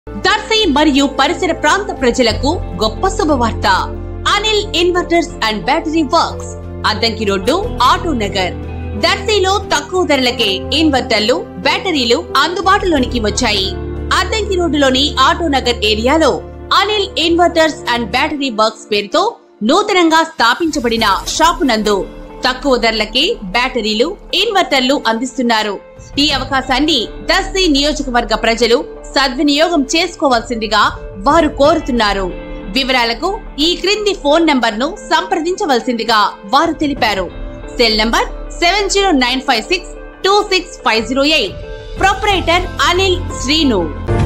దర్శి మరియు పరిసర ప్రాంత ప్రజలకు గొప్ప శుభవార్త Anil inverters and battery works Addanki road auto Nagar దర్శిలో తక్కువ ధరలకే ఇన్వర్టర్లు బ్యాటరీలు అందుబాటులోనికి వచ్చాయి అద్దంకి రోడ్డులోని ఆటో నగర్ ఏరియాలో Anil inverters and battery works పేరుతో నూతనంగా స్థాపించబడిన షాపు నందు తక్కువ ధరలకే బ్యాటరీలు ఇన్వర్టర్లు అందిస్తున్నారు ఈ అవకాశాన్ని దర్శి నియోజకవర్గ ప్రజలు సద్వినియోగం చేసుకోవాల్సిందిగా వారు కోరుతున్నారు వివరాలకు ఈ క్రింది ఫోన్ నంబర్ ను సంప్రదించవలసిందిగా వారు తెలిపారు cell number seven zero nine five six two six five zero eight proprietor Anil Srinu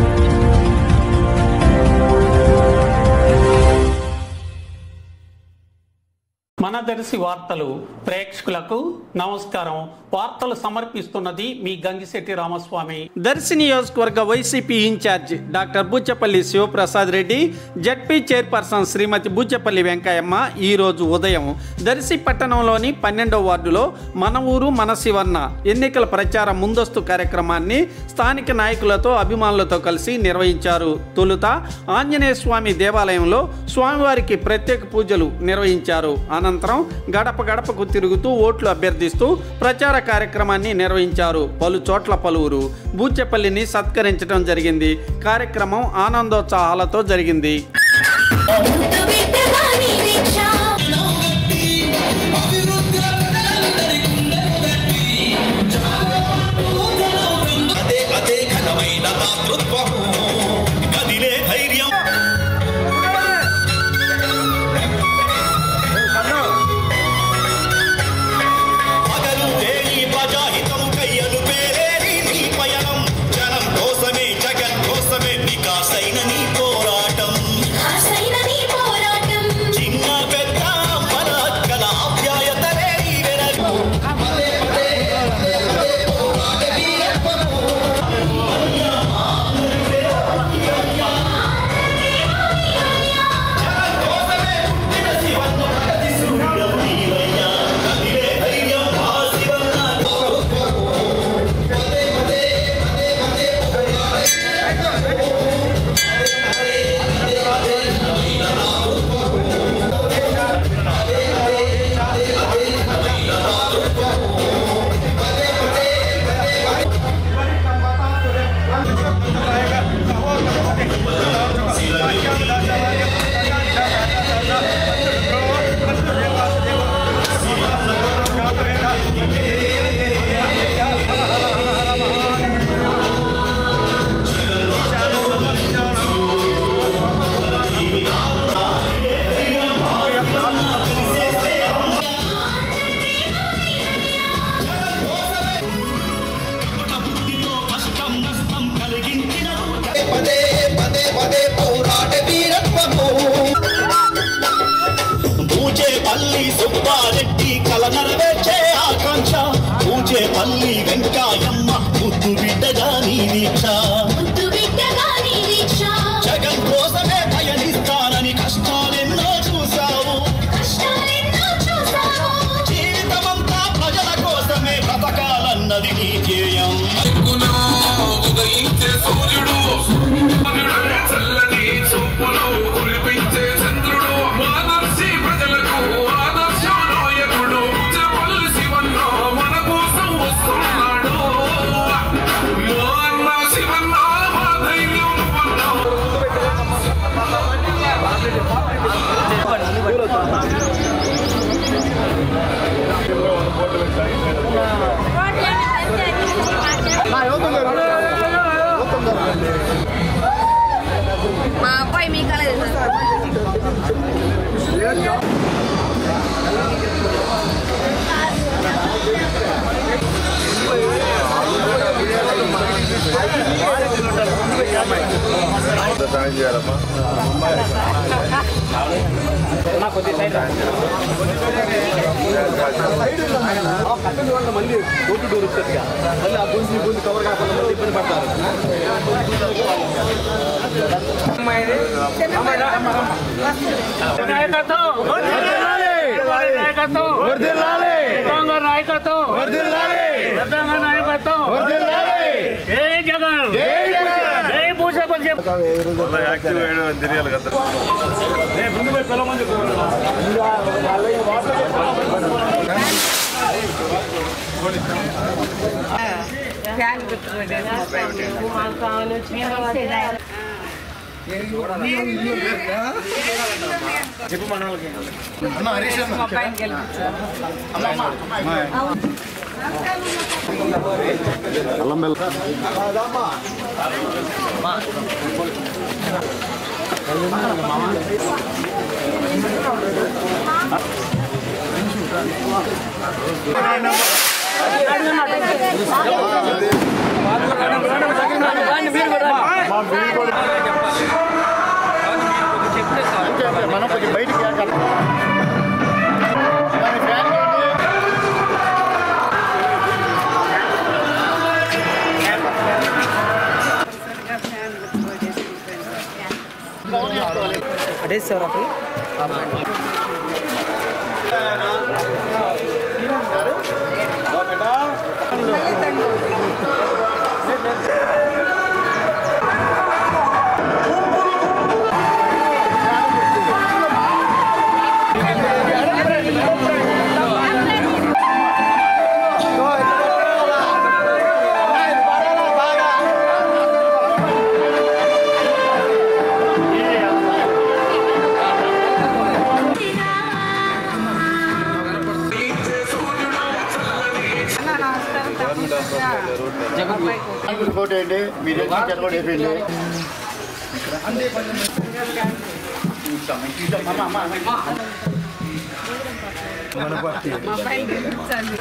మన దర్శి వార్తలు ప్రేక్షకులకు నమస్కారం వార్తలు సమర్పిస్తున్నది మీ గంగిశెట్టి రామస్వామి దర్శి నియోజకవర్గ YCP in charge doctor Buchepalli Sivaprasad Reddy ZP chairperson Shrimati Buchepalli Venkayamma ఈ రోజు ఉదయం దర్శి పట్టణంలోని పన్నెండవ వార్డులో మన ఊరు మన శివన్న ఎన్నికల ప్రచార ముందస్తు కార్యక్రమాన్ని స్థానిక నాయకులతో అభిమానులతో కలిసి నిర్వహించారు తొలుత ఆంజనేయ స్వామి దేవాలయంలో స్వామివారికి ప్రత్యేక పూజలు నిర్వహించారు అనంతరం గడప గడపకు తిరుగుతూ ఓట్లు అభ్యర్థిస్తూ ప్రచార కార్యక్రమాన్ని నిర్వహించారు పలు చోట్ల పలువురు బూచెపల్లిని సత్కరించడం జరిగింది కార్యక్రమం ఆనందోత్సాహాలతో జరిగింది అదే అదే ఘనమైన దాతృత్వము కదిలే ధైర్యం పగలు వేయి ప్రజాహితం కయ్యలు పేరేరి నీ పయనం జనం కోసమే జగన్ కోసమే వికాసైన నీ పోరాటం చిన్న పెద్ద మన అక్కల ఆప్యాయతలే ఈ వెనక కష్టం నష్టం కలిగించిన పదే పదే పదే పోరాట వీరత్వము పూజేపల్లి సుబ్బారెడ్డి కల నెరవేర్చే ఆకాంక్ష పూజేపల్లి వెంకాయమ్మ ముద్దు బిడ్డగా నీ దీక్ష జగన్ కోసమే పయనిస్తానని కష్టాలెన్నో చూసావు జీవితమంతా ప్రజల కోసమే బ్రతకాలన్నది నీ ధ్యేయం దిక్కులో ఉదయించే సూర్యుడు సూర్యుడు చల్లని చూపులు కురిపించే చంద్రుడు ఆదర్శి ప్రజలకు ఆదర్శ నాయకుడు చెప్పల్లి శివన్న మన కోసం వస్తున్నాడు మా అన్న శివన్న మా ధైర్యం నువ్వన్నావు మా అబ్బాయి మీ కాలేజ్ సార్ ఫ్యాన్ పెట్టుకోండి మా పైన గెలిపించారు మనం కొంచెం బయటికి ఇంకోటి ఏంటి మీరు చెట్ల కూడా వేపిండి మా పైన గెలిపించాలి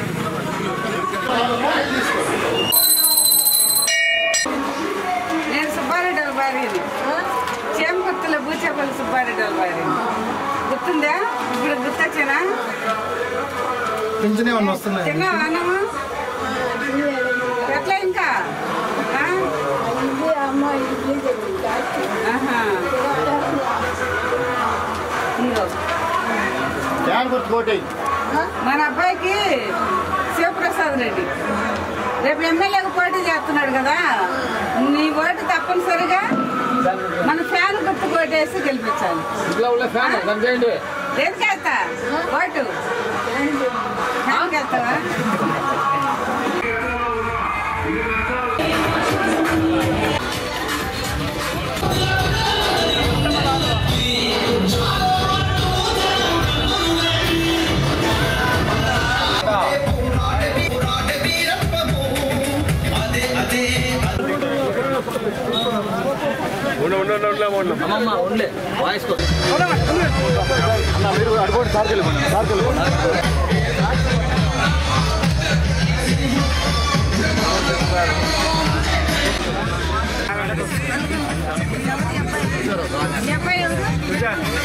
నేను సుబ్బారెడ్డి వాళ్ళ భార్యని చేమకుర్తిలో బూచేపల్లి సుబ్బారెడ్డి వాళ్ళ భార్యని గుర్తుందా ఇప్పుడు గుర్తొచ్చానా పింఛనే ఉన్న వస్తున్నాయి తిన్నావా అన్నము ఎట్లా ఇంకా ఆ? ఆహా. ఇదిగో. ఫ్యాన్ గుర్తు కోటి మన అబ్బాయికి శివప్రసాద్ రెడ్డి రేపు ఎమ్మెల్యేగా పోటీ చేస్తున్నాడు కదా నీ ఓటు తప్పనిసరిగా మన ఫ్యాన్ గుర్తు కొట్టేసి గెలిపించాలి దేనికి వెళ్తా ఓటు ఫ్యాన్కి వెళ్తావా మీరు అడుకోండి సార్కి వెళ్ళిపోండి సార్కి వెళ్ళిపోండి ఈ అబ్బాయి ఎవరు?